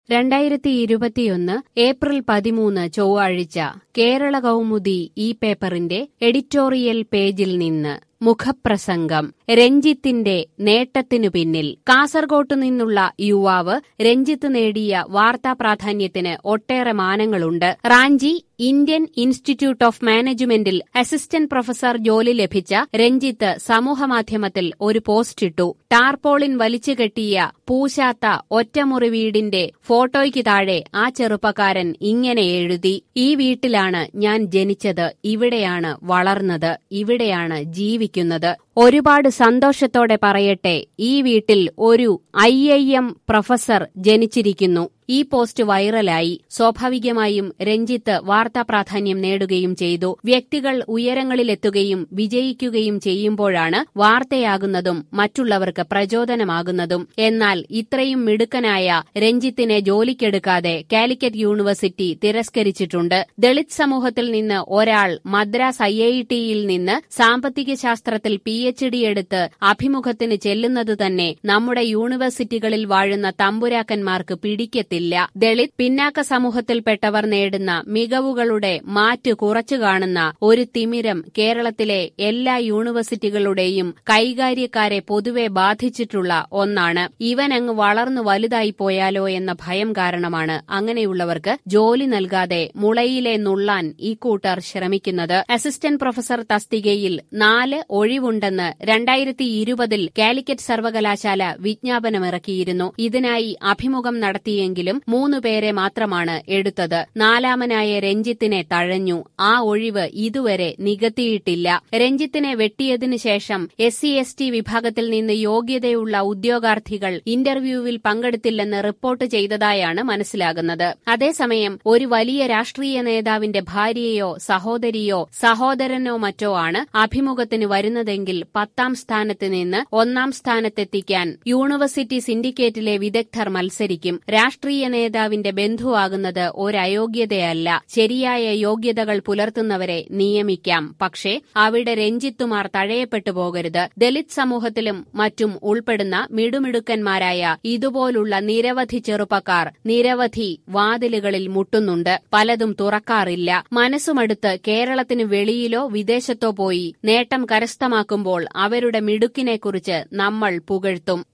രണ്ടായിരത്തി ഇരുപത്തിയൊന്ന് ഏപ്രിൽ പതിമൂന്ന് ചൊവ്വാഴ്ച കേരള കൗമുദി ഈ പേപ്പറിന്റെ എഡിറ്റോറിയൽ പേജിൽ നിന്ന് മുഖപ്രസംഗം രഞ്ജിത്തിന്റെ നേട്ടത്തിനു പിന്നിൽ കാസർകോട്ടു നിന്നുള്ള യുവാവ് രഞ്ജിത്ത് നേടിയ വാർത്താ പ്രാധാന്യത്തിന് ഒട്ടേറെ മാനങ്ങളുണ്ട് റാഞ്ചി ഇന്ത്യൻ ഇൻസ്റ്റിറ്റ്യൂട്ട് ഓഫ് മാനേജ്മെന്റിൽ അസിസ്റ്റന്റ് പ്രൊഫസർ ജോലി ലഭിച്ച രഞ്ജിത്ത് സമൂഹമാധ്യമത്തിൽ ഒരു പോസ്റ്റിട്ടു ടാർപോളിൻ വലിച്ചുകെട്ടിയ പൂശാത്ത ഒറ്റമുറി വീടിന്റെ ഫോട്ടോയ്ക്ക് താഴെ ആ ചെറുപ്പക്കാരൻ ഇങ്ങനെ എഴുതി ഈ വീട്ടിലാണ് ഞാൻ ജനിച്ചത് ഇവിടെയാണ് വളർന്നത് ഇവിടെയാണ് ജീവിക്കുന്നത് ഒരുപാട് സന്തോഷത്തോടെ പറയട്ടെ ഈ വീട്ടിൽ ഒരു ഐ ഐ എം പ്രൊഫസർ ജനിച്ചിരിക്കുന്നു ഈ പോസ്റ്റ് വൈറലായി സ്വാഭാവികമായും രഞ്ജിത്ത് വാർത്താ പ്രാധാന്യം നേടുകയും ചെയ്തു വ്യക്തികൾ ഉയരങ്ങളിലെത്തുകയും വിജയിക്കുകയും ചെയ്യുമ്പോഴാണ് വാർത്തയാകുന്നതും മറ്റുള്ളവർക്ക് പ്രചോദനമാകുന്നതും എന്നാൽ ഇത്രയും മിടുക്കനായ രഞ്ജിത്തിനെ ജോലിക്കെടുക്കാതെ കാലിക്കറ്റ് യൂണിവേഴ്സിറ്റി തിരസ്കരിച്ചിട്ടുണ്ട് ദളിത് സമൂഹത്തിൽ നിന്ന് ഒരാൾ മദ്രാസ് ഐ ഐ ടിയിൽ നിന്ന് സാമ്പത്തിക ശാസ്ത്രത്തിൽ പി എച്ച് ഡി എടുത്ത് അഭിമുഖത്തിന് ചെല്ലുന്നത് തന്നെ നമ്മുടെ യൂണിവേഴ്സിറ്റികളിൽ വാഴുന്ന തമ്പുരാക്കന്മാർക്ക് പിടിക്കത്തില്ല ദളിത് പിന്നാക്ക സമൂഹത്തിൽപ്പെട്ടവർ നേടുന്ന മികവുകളുടെ മാറ്റ് കുറച്ചു കാണുന്ന ഒരു തിമിരം കേരളത്തിലെ എല്ലാ യൂണിവേഴ്സിറ്റികളുടെയും കൈകാര്യക്കാരെ പൊതുവെ ബാധിച്ചിട്ടുള്ള ഒന്നാണ് ഇവനങ്ങ് വളർന്നു വലുതായി പോയാലോ എന്ന ഭയം കാരണമാണ് അങ്ങനെയുള്ളവർക്ക് ജോലി നൽകാതെ മുളയിലെ നുള്ളാൻ ഈ കൂട്ടർ ശ്രമിക്കുന്നത് അസിസ്റ്റന്റ് പ്രൊഫസർ തസ്തികയിൽ നാല് ഒഴിവുണ്ടെന്ന് രണ്ടായിരത്തി ഇരുപതിൽ കാലിക്കറ്റ് സർവകലാശാല വിജ്ഞാപനമിറക്കിയിരുന്നു ഇതിനായി അഭിമുഖം നടത്തിയെങ്കിലും മൂന്ന് പേരെ മാത്രമാണ് എടുത്തത് നാലാമനായ രഞ്ജിത്തിനെ തഴഞ്ഞു ആ ഒഴിവ് ഇതുവരെ നികത്തിയിട്ടില്ല രഞ്ജിത്തിനെ വെട്ടിയതിനു ശേഷം എസ് സി എസ് ടി വിഭാഗത്തിൽ നിന്ന് യോഗ്യതയുള്ള ഉദ്യോഗാർത്ഥികൾ ഇന്റർവ്യൂവിൽ പങ്കെടുത്തില്ലെന്ന് റിപ്പോർട്ട് ചെയ്തതായാണ് മനസ്സിലാകുന്നത് അതേസമയം ഒരു വലിയ രാഷ്ട്രീയ നേതാവിന്റെ ഭാര്യയോ സഹോദരിയോ സഹോദരനോ മറ്റോ ആണ് അഭിമുഖത്തിന് വരുന്നതെങ്കിൽ പത്താം സ്ഥാനത്ത് നിന്ന് ഒന്നാം സ്ഥാനത്തെത്തിക്കാൻ യൂണിവേഴ്സിറ്റി സിൻഡിക്കേറ്റിലെ വിദഗ്ധർ മത്സരിക്കും രാഷ്ട്രീയ നേതാവിന്റെ ബന്ധുവാകുന്നത് ഒരയോഗ്യതയല്ല ശരിയായ യോഗ്യതകൾ പുലർത്തുന്നവരെ നിയമിക്കാം പക്ഷേ അവിടെ രഞ്ജിത്തുമാർ തഴയപ്പെട്ടു പോകരുത് ദലിത് സമൂഹത്തിലും മറ്റും ഉൾപ്പെടുന്ന മിടുമിടുക്കന്മാരായ ഇതുപോലുള്ള നിരവധി ചെറുപ്പക്കാർ നിരവധി വാതിലുകളിൽ മുട്ടുന്നുണ്ട് പലതും തുറക്കാറില്ല മനസ്സുമടുത്ത് കേരളത്തിന് വെളിയിലോ വിദേശത്തോ പോയി നേട്ടം കരസ്ഥമാക്കുമ്പോൾ അവരുടെ മിടുക്കിനെക്കുറിച്ച് നമ്മൾ പുകഴ്ത്തും